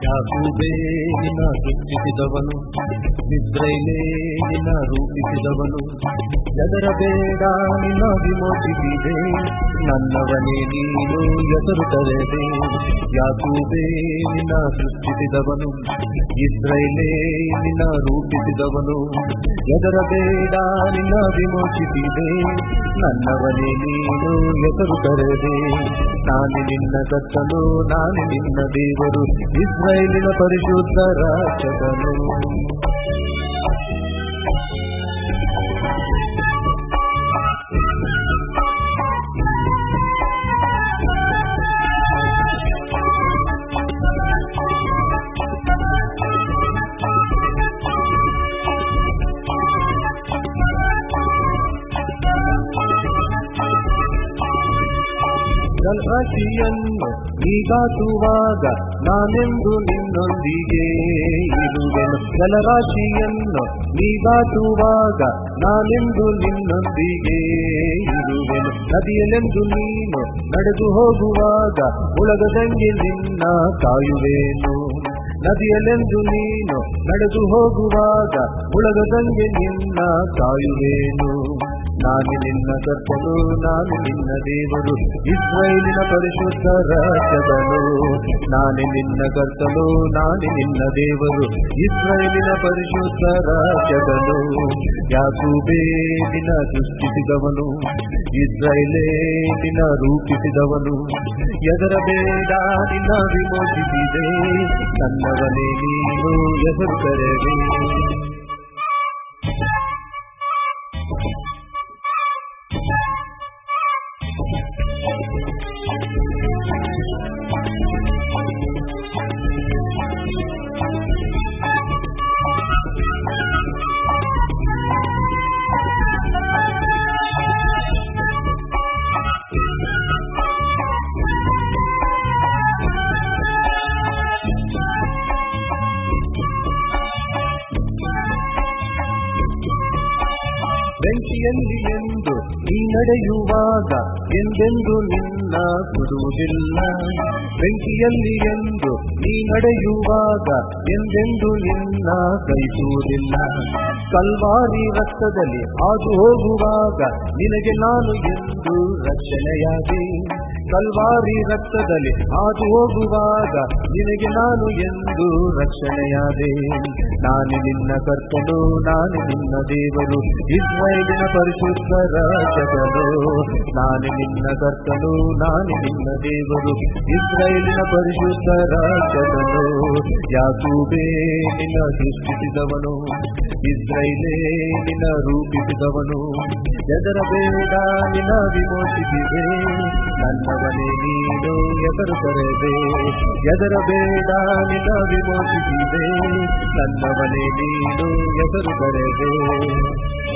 ಯಾಕೂಬೇ ನಿನ್ನ ಸೃಷ್ಟಿಸಿದವನು ನಿದ್ರೈಲೇ ನಿನ್ನ ರೂಪಿಸಿದವನು ಎದರ ಬೇಡ ನಿನ್ನ ವಿಮೋಚಿಸಿದೆ ನನ್ನವನೇ ನೀನು ಹೆಸರು ಕರೆದೆ ಯಾಕೂಬೇ ನಿನ್ನ ಸೃಷ್ಟಿಸಿದವನು ಇಸ್ರೈಲೇ ನಿನ್ನ ರೂಪಿಸಿದವನು ಎದರ ಬೇಡ ನಿನ್ನ ವಿಮೋಚಿಸಿದೆ ನನ್ನವನೇ ನೀನು ಹೆಸರು ಕರೆದೆ ನಾನು ನಿನ್ನ ಕತ್ತಲು ನಾನು ನಿನ್ನ ದೇವರು ಇಸ್ರಾಯೇಲಿನ ಪರಿಶುದ್ಧ ರಾಕ್ಷಕನು ಜಲರಾಶಿಯನ್ನು ನೀಗಾಸುವಾಗ ನಾನೆಂದು ನಿನ್ನೊಂದಿಗೆ ಇರುವೆನು ಜಲರಾಶಿಯನ್ನು ನೀಗಾಸುವಾಗ ನಾನೆಂದು ನಿನ್ನೊಂದಿಗೆ ಇರುವೆನು ನದಿಯಲೆಂದು ನೀನು ನಡೆದು ಹೋಗುವಾಗ ಉಳಗದಂಗೆ ನಿನ್ನ ಕಾಯುವೇನು ನದಿಯಲೆಂದು ನೀನು ನಡೆದು ಹೋಗುವಾಗ ಉಳಗದಂಗೆ ನಿನ್ನ ಕಾಯುವೇನು ನಾನು ನಿನ್ನ ಕರ್ತನು ನಾನು ನಿನ್ನ ದೇವರು ಇಸ್ರಾಯೇಲಿನ ಪರಿಶುದ್ಧ ರಾಜ್ಯದನು ನಾನು ನಿನ್ನ ಕರ್ತನು ನಾನು ನಿನ್ನ ದೇವರು ಇಸ್ರಾಯೇಲಿನ ಪರಿಶುದ್ಧ ರಾಜ್ಯದನು ಯಾಕೂಬೇ ನಿನ್ನ ಸೃಷ್ಟಿಸಿದವನು ಇಸ್ರಾಯೇಲೇ ನಿನ್ನ ರೂಪಿಸಿದವನು ಎದರ ಬೇಡ ನಿನ್ನ ವಿಮೋಚಿಸಿದೆ ನನ್ನವನೇ ನೀನು ಹೆಸರು ಕರೆವೆ ಬೆಂಕಿಯಲ್ಲಿ ಎಂದು ನೀ ನಡೆಯುವಾಗ ಎಂದೆಂದು ನಿನ್ನ ಸುಡುವುದಿಲ್ಲ ಬೆಂಕಿಯಲ್ಲಿ ಎಂದು ನೀ ನಡೆಯುವಾಗ ಎಂದೆಂದು ನಿನ್ನ ಕೈಸುವುದಿಲ್ಲ ಕಲ್ವಾರಿ ರಕ್ತದಲ್ಲಿ ಹಾದು ಹೋಗುವಾಗ ನಿನಗೆ ನಾನು ಎಂದು ರಕ್ಷಣೆಯಾದೆ ಕಲ್ವಾರಿ ರಕ್ತದಲ್ಲಿ ಹಾದು ಹೋಗುವಾಗ ನಿನಗೆ ನಾನು ಎಂದು ರಕ್ಷಣೆಯಾದೆ ನಾನು ನಿನ್ನ ಕರ್ತನು ನಾನು ನಿನ್ನ ದೇವರು ಇಸ್ರಾಯೇಲಿನ ಪರಿಶುದ್ಧ ರಾಜಕನು ನಾನು ನಿನ್ನ ಕರ್ತನು ನಾನು ನಿನ್ನ ದೇವರು ಇಸ್ರಾಯೇಲಿನ ಪರಿಶುದ್ಧ ರಾಜಕನು ಯಾಕೂಬೇ ನಿನ್ನ ಸೃಷ್ಟಿಸಿದವನು ಇಸ್ರಾಯೇಲೇ ನಿನ್ನ ರೂಪಿಸಿದವನು ಎದರ ಬೇಡ ನಿನ್ನ ವಿಮೋಚಿಸಿದೆ ನನ್ನವನೇ ನೀನು ಎದರು ಕರೆದೆ ಎದರ ಬೇಡ ನಿನ್ನ ವಿಮೋಚಿಸಿದೆ ನನ್ನವನೇ ನೀನು ಎದರು ಕರೆದೆ